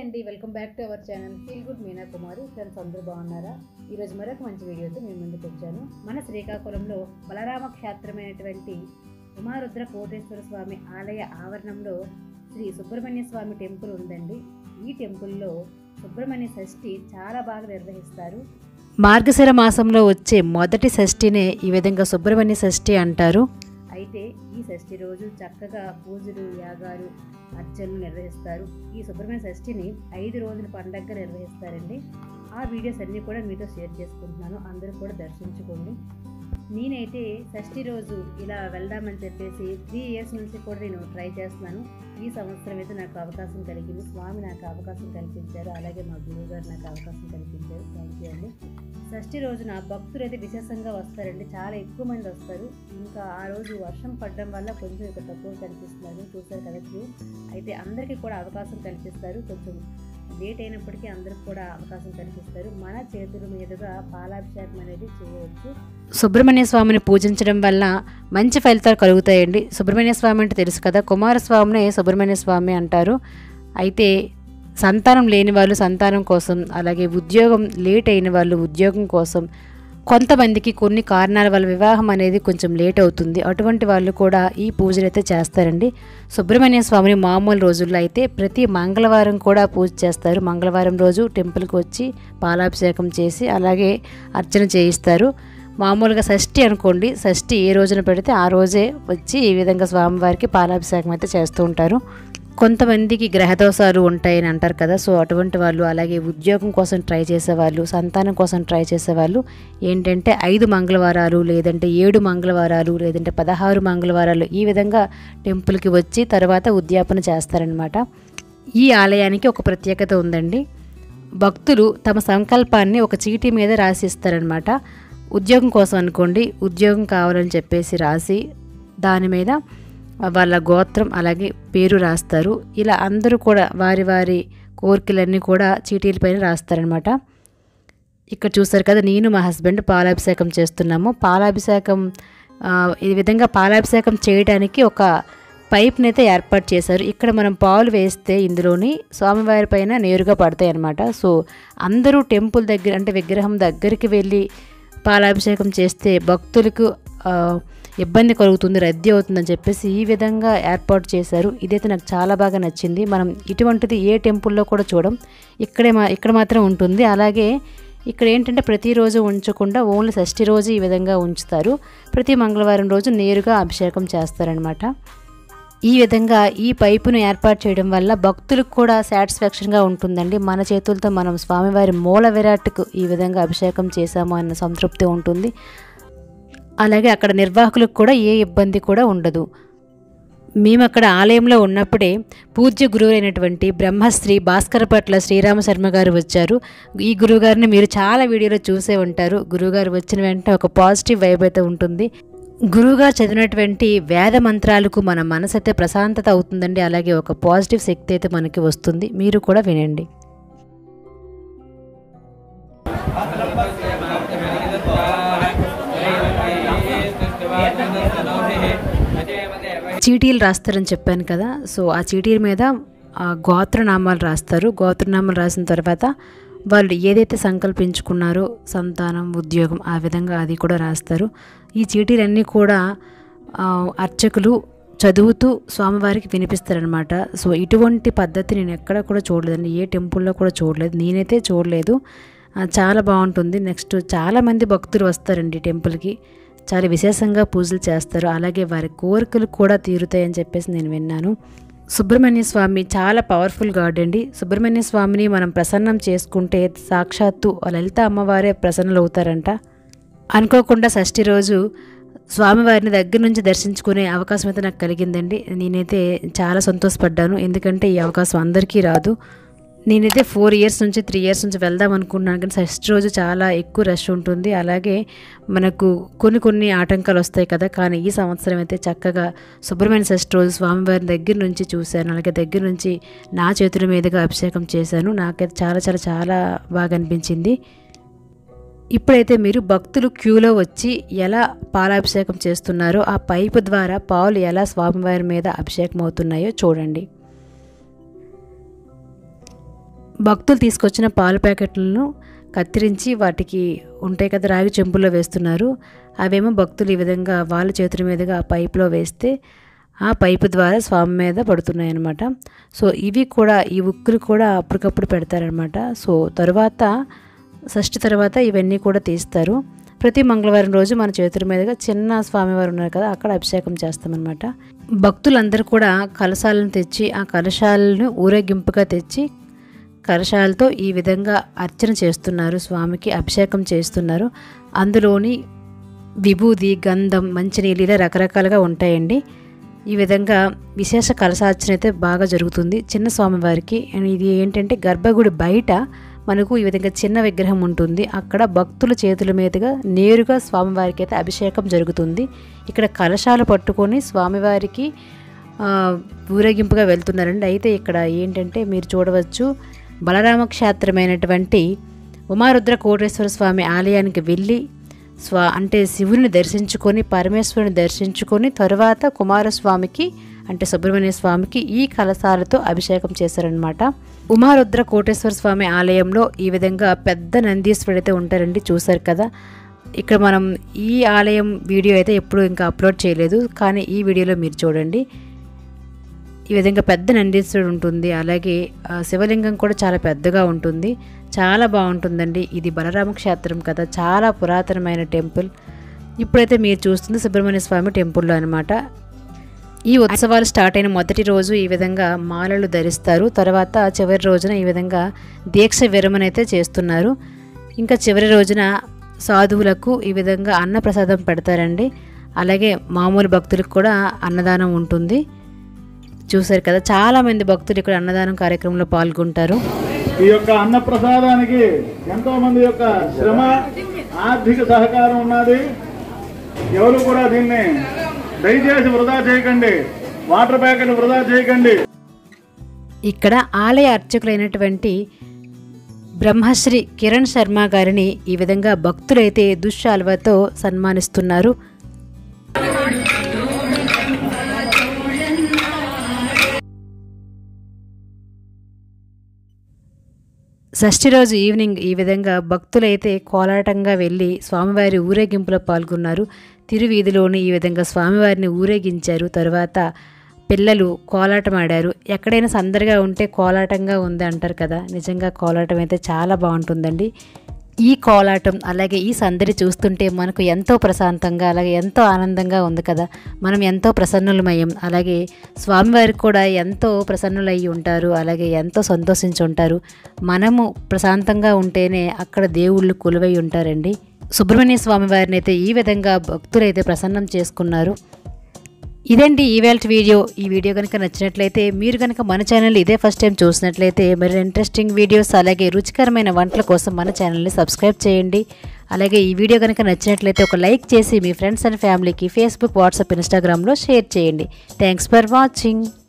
అండి welcome back to our channel feel good Meena Kumari friends అందరూ బాగున్నారా ఈరోజు మరొక మంచి వీడియోతో మేము ముందుకు వచ్చాను మన శ్రీకాకుళంలో బలరామ క్షేత్రమైనటువంటి ఉమారుద్ర కోటేశ్వర స్వామి ఆలయ ఆవరణంలో శ్రీ సుబ్రహ్మణ్య స్వామి టెంపుల్ ఉందండి ఈ టెంపుల్లో సుబ్రహ్మణ్య షష్ఠి చాలా బాగా నిర్వహిస్తారు మార్గశిర మాసంలో వచ్చే మొదటి షష్ఠినే ఈ విధంగా సుబ్రహ్మణ్య షష్ఠి అంటారు అయితే ఈ షష్ఠి రోజు చక్కగా పూజలు యాగాలు అర్చనలు నిర్వహిస్తారు ఈ సుబ్రహ్మణ్య షష్ఠిని ఐదు రోజుల పండగగా నిర్వహిస్తారండి ఆ వీడియోస్ అన్నీ కూడా మీతో షేర్ చేసుకుంటున్నాను అందరూ కూడా దర్శించుకోండి నేనైతే షష్ఠి రోజు ఇలా వెళ్దామని చెప్పేసి త్రీ ఇయర్స్ నుంచి కూడా నేను ట్రై చేస్తున్నాను ఈ సంవత్సరం అయితే నాకు అవకాశం కలిగింది స్వామి నాకు అవకాశం కల్పించారు అలాగే మా గురువు గారు నాకు అవకాశం కల్పించారు థ్యాంక్ యూ అండి షష్ఠి రోజున భక్తులు అయితే విశేషంగా వస్తారండి చాలా ఎక్కువ మంది వస్తారు ఇంకా ఆ రోజు వర్షం పడడం వల్ల కొంచెం ఇక తక్కువ కనిపిస్తున్నారు చూసారు కదా క్యూ అయితే అందరికీ కూడా అవకాశం కల్పిస్తారు కొంచెం లేట్ అయినప్పటికీ అందరికి కూడా అవకాశం కల్పిస్తారు మన చేతుల మీదుగా పాలాభిషేకం అనేది చేయవచ్చు సుబ్రహ్మణ్య స్వామిని పూజించడం వల్ల మంచి ఫలితాలు కలుగుతాయండి సుబ్రహ్మణ్య స్వామి అంటే తెలుసు కదా కుమారస్వామినే సుబ్రహ్మణ్య స్వామి అంటారు అయితే సంతానం లేని వాళ్ళు సంతానం కోసం అలాగే ఉద్యోగం లేట్ అయిన వాళ్ళు ఉద్యోగం కోసం కొంతమందికి కొన్ని కారణాల వల్ల వివాహం అనేది కొంచెం లేట్ అవుతుంది అటువంటి వాళ్ళు కూడా ఈ పూజలు అయితే చేస్తారండి సుబ్రహ్మణ్య స్వామిని మామూలు రోజుల్లో అయితే ప్రతి మంగళవారం కూడా పూజ చేస్తారు మంగళవారం రోజు టెంపుల్కి వచ్చి పాలాభిషేకం చేసి అలాగే అర్చన చేయిస్తారు మామూలుగా షష్ఠి అనుకోండి షష్ఠి ఏ రోజున పెడితే ఆ రోజే వచ్చి ఈ విధంగా స్వామివారికి పాలాభిషేకం అయితే చేస్తూ ఉంటారు కొంతమందికి గ్రహదోషాలు ఉంటాయని అంటారు కదా సో అటువంటి వాళ్ళు అలాగే ఉద్యోగం కోసం ట్రై చేసేవాళ్ళు సంతానం కోసం ట్రై చేసేవాళ్ళు ఏంటంటే ఐదు మంగళవారాలు లేదంటే ఏడు మంగళవారాలు లేదంటే పదహారు మంగళవారాలు ఈ విధంగా టెంపుల్కి వచ్చి తర్వాత ఉద్యాపన చేస్తారనమాట ఈ ఆలయానికి ఒక ప్రత్యేకత ఉందండి భక్తులు తమ సంకల్పాన్ని ఒక చీటీ మీద రాసిస్తారనమాట ఉద్యోగం కోసం అనుకోండి ఉద్యోగం కావాలని చెప్పేసి రాసి దాని మీద వాళ్ళ గోత్రం అలాగే పేరు రాస్తారు ఇలా అందరూ కూడా వారి వారి కోరికలన్నీ కూడా చీటీలపైన రాస్తారనమాట ఇక్కడ చూస్తారు కదా నేను మా హస్బెండ్ పాలాభిషేకం చేస్తున్నాము పాలాభిషేకం ఆ, ఈ విధంగా పాలాభిషేకం చేయడానికి ఒక పైప్ని అయితే ఏర్పాటు చేశారు ఇక్కడ మనం పాలు వేస్తే ఇందులోని స్వామివారి పైన నేరుగా పడతాయి అన్నమాట సో అందరూ టెంపుల్ దగ్గర అంటే విగ్రహం దగ్గరికి వెళ్ళి పాలాభిషేకం చేస్తే భక్తులకు ఆ, ఇబ్బంది కలుగుతుంది రద్దీ అవుతుందని చెప్పేసి ఈ విధంగా ఏర్పాటు చేశారు ఇదైతే నాకు చాలా బాగా నచ్చింది మనం ఇటువంటిది ఏ టెంపుల్లో కూడా చూడం ఇక్కడే మా ఇక్కడ మాత్రం ఉంటుంది అలాగే ఇక్కడ ఏంటంటే ప్రతిరోజు ఉంచకుండా ఓన్లీ షష్ఠి రోజు ఈ విధంగా ఉంచుతారు ప్రతి మంగళవారం రోజు నేరుగా అభిషేకం చేస్తారనమాట ఈ విధంగా ఈ పైపును ఏర్పాటు చేయడం వల్ల భక్తులకు కూడా సాటిస్ఫాక్షన్గా ఉంటుందండి మన చేతులతో మనం స్వామివారి మూల విరాట్కు ఈ విధంగా అభిషేకం చేశాము అన్న సంతృప్తి ఉంటుంది అలాగే అక్కడ నిర్వాహకులకు కూడా ఏ ఇబ్బంది కూడా ఉండదు మేము అక్కడ ఆలయంలో ఉన్నప్పుడే పూజ్య గురువు అయినటువంటి బ్రహ్మశ్రీ భాస్కర పట్ల శ్రీరామ శర్మ గారు వచ్చారు ఈ గురువుగారిని మీరు చాలా వీడియోలో చూసే ఉంటారు గురువుగారు వచ్చిన వెంటనే ఒక పాజిటివ్ వైబ్ అయితే ఉంటుంది గురువుగారు చదివినటువంటి వేద మంత్రాలకు మన మనసు అయితే ప్రశాంతత అవుతుందండి అలాగే ఒక పాజిటివ్ శక్తి అయితే మనకి వస్తుంది మీరు కూడా వినండి చీటీలు రాస్తారని చెప్పాను కదా సో ఆ చీటీల మీద ఆ గోత్రనామాలు రాస్తారు గోత్రనామాలు రాసిన తర్వాత వాళ్ళు ఏదైతే సంకల్పించుకున్నారో సంతానం ఉద్యోగం ఆ విధంగా అది కూడా రాస్తారు ఈ చీటీలన్నీ కూడా ఆ, అర్చకులు చదువుతూ స్వామివారికి వినిపిస్తారనమాట సో ఇటువంటి పద్ధతి నేను ఎక్కడ కూడా చూడలేదండి ఏ టెంపుల్లో కూడా చూడలేదు నేనైతే చూడలేదు ఆ, చాలా బాగుంటుంది నెక్స్ట్ చాలామంది భక్తులు వస్తారండి టెంపుల్కి చాలా విశేషంగా పూజలు చేస్తారు అలాగే వారి కోరికలు కూడా తీరుతాయని చెప్పేసి నేను విన్నాను సుబ్రహ్మణ్య స్వామి చాలా పవర్ఫుల్ గాడ్ అండి సుబ్రహ్మణ్య స్వామిని మనం ప్రసన్నం చేసుకుంటే సాక్షాత్తు ఆ లలిత అమ్మవారే ప్రసన్నలు అవుతారంట అనుకోకుండా షష్ఠి రోజు స్వామివారిని దగ్గర నుంచి దర్శించుకునే అవకాశం అయితే నాకు కలిగిందండి నేనైతే చాలా సంతోషపడ్డాను ఎందుకంటే ఈ అవకాశం అందరికీ రాదు నేనైతే ఫోర్ ఇయర్స్ నుంచి త్రీ ఇయర్స్ నుంచి వెళ్దాం అనుకున్నాను కానీ ఫస్ట్ రోజు చాలా ఎక్కువ రష్ ఉంటుంది అలాగే మనకు కొన్ని కొన్ని ఆటంకాలు వస్తాయి కదా కానీ ఈ సంవత్సరం అయితే చక్కగా సుబ్రహ్మణ్య షష్ఠి రోజు స్వామివారి దగ్గర నుంచి చూశాను అలాగే దగ్గర నుంచి నా చేతుల మీదుగా అభిషేకం చేశాను నాకైతే చాలా చాలా చాలా బాగా అనిపించింది ఇప్పుడైతే మీరు భక్తులు క్యూలో వచ్చి ఎలా పాలాభిషేకం చేస్తున్నారో ఆ పైపు ద్వారా పాలు ఎలా స్వామివారి మీద అభిషేకం అవుతున్నాయో చూడండి భక్తులు తీసుకొచ్చిన పాల ప్యాకెట్లను కత్తిరించి వాటికి ఉంటాయి కదా రాగి చెంపుల్లో వేస్తున్నారు అవేమో భక్తులు ఈ విధంగా వాళ్ళ చేతుల మీదుగా ఆ పైపులో వేస్తే ఆ పైపు ద్వారా స్వామి మీద పడుతున్నాయి అన్నమాట సో ఇవి కూడా ఈ ఉక్కులు కూడా అప్పటికప్పుడు పెడతారనమాట సో తర్వాత షష్ఠి తర్వాత ఇవన్నీ కూడా తీస్తారు ప్రతి మంగళవారం రోజు మన చేతుల మీదుగా చిన్న స్వామివారు ఉన్నారు కదా అక్కడ అభిషేకం చేస్తామన్నమాట భక్తులందరూ కూడా కలశాలను తెచ్చి ఆ కలశాలను ఊరేగింపుగా తెచ్చి కలశాలతో ఈ విధంగా అర్చన చేస్తున్నారు స్వామికి అభిషేకం చేస్తున్నారు అందులోని విభూది గంధం మంచినీళ్ళు ఇలా రకరకాలుగా ఉంటాయండి ఈ విధంగా విశేష కలశార్చన అయితే బాగా జరుగుతుంది చిన్న స్వామివారికి అండ్ ఇది ఏంటంటే గర్భగుడి బయట మనకు ఈ విధంగా చిన్న విగ్రహం ఉంటుంది అక్కడ భక్తుల చేతుల మీదుగా నేరుగా స్వామివారికి అయితే అభిషేకం జరుగుతుంది ఇక్కడ కలశాలు పట్టుకొని స్వామివారికి ఆ, ఊరేగింపుగా వెళ్తున్నారండి అయితే ఇక్కడ ఏంటంటే మీరు చూడవచ్చు బలరామ క్షేత్రమైనటువంటి ఉమారుద్ర కోటేశ్వర స్వామి ఆలయానికి వెళ్ళి స్వా అంటే శివుని దర్శించుకొని పరమేశ్వరుని దర్శించుకొని తరువాత కుమారస్వామికి అంటే సుబ్రహ్మణ్య స్వామికి ఈ కలశాలతో అభిషేకం చేశారనమాట ఉమారుద్ర కోటేశ్వర స్వామి ఆలయంలో ఈ విధంగా పెద్ద నందీశ్వరుడు అయితే ఉంటారండి చూశారు కదా ఇక్కడ మనం ఈ ఆలయం వీడియో అయితే ఎప్పుడు ఇంకా అప్లోడ్ చేయలేదు కానీ ఈ వీడియోలో మీరు చూడండి ఈ విధంగా పెద్ద నందీశ్వరుడు ఉంటుంది అలాగే ఆ, శివలింగం కూడా చాలా పెద్దగా ఉంటుంది చాలా బాగుంటుందండి ఇది బలరామ క్షేత్రం కదా చాలా పురాతనమైన టెంపుల్ ఇప్పుడైతే మీరు చూస్తుంది సుబ్రహ్మణ్య స్వామి టెంపుల్లో అనమాట ఈ ఉత్సవాలు స్టార్ట్ అయిన మొదటి రోజు ఈ విధంగా మాలలు ధరిస్తారు తర్వాత చివరి రోజున ఈ విధంగా దీక్ష విరమణ అయితే చేస్తున్నారు ఇంకా చివరి రోజున సాధువులకు ఈ విధంగా అన్నప్రసాదం పెడతారండి అలాగే మామూలు భక్తులకు కూడా అన్నదానం ఉంటుంది చూశారు కదా చాలా మంది భక్తులు ఇక్కడ అన్నదానం కార్యక్రమంలో పాల్గొంటారు ఈ యొక్క అన్న ప్రసాదానికి ఎంతో మంది యొక్క శ్రమ ఆర్థిక సహకారం ఉన్నది ఎవరు కూడా దీన్ని దయచేసి వృధా చేయకండి వాటర్ ప్యాకెట్ వృధా చేయకండి ఇక్కడ ఆలయ అర్చకులైనటువంటి బ్రహ్మశ్రీ కిరణ్ శర్మ గారిని ఈ విధంగా భక్తులైతే దుశ్శాల్వతో సన్మానిస్తున్నారు షష్ఠి రోజు ఈవినింగ్ ఈ విధంగా భక్తులైతే కోలాటంగా వెళ్ళి స్వామివారి ఊరేగింపులో పాల్గొన్నారు తిరువీధిలోని ఈ విధంగా స్వామివారిని ఊరేగించారు తర్వాత పిల్లలు కోలాటం ఆడారు ఎక్కడైనా సందడిగా ఉంటే కోలాటంగా ఉంది అంటారు కదా నిజంగా కోలాటం అయితే చాలా బాగుంటుందండి ఈ కోలాటం అలాగే ఈ సందడి చూస్తుంటే మనకు ఎంతో ప్రశాంతంగా అలాగే ఎంతో ఆనందంగా ఉంది కదా మనం ఎంతో ప్రసన్నులమయ్యాం అలాగే స్వామివారికి కూడా ఎంతో ప్రసన్నులయ్యి ఉంటారు అలాగే ఎంతో సంతోషించి ఉంటారు మనము ప్రశాంతంగా ఉంటేనే అక్కడ దేవుళ్ళు కొలువై ఉంటారండి సుబ్రహ్మణ్య స్వామి వారిని అయితే ఈ విధంగా భక్తులైతే ప్రసన్నం చేసుకున్నారు ఇదండి ఈవేళ వీడియో ఈ వీడియో కనుక నచ్చినట్లయితే మీరు కనుక మన ఛానల్ ఇదే ఫస్ట్ టైం చూసినట్లయితే మరి ఇంట్రెస్టింగ్ వీడియోస్ అలాగే రుచికరమైన వంటల కోసం మన ఛానల్ని సబ్స్క్రైబ్ చేయండి అలాగే ఈ వీడియో కనుక నచ్చినట్లయితే ఒక లైక్ చేసి మీ ఫ్రెండ్స్ అండ్ ఫ్యామిలీకి ఫేస్బుక్ వాట్సాప్ ఇన్స్టాగ్రామ్లో షేర్ చేయండి థ్యాంక్స్ ఫర్ వాచింగ్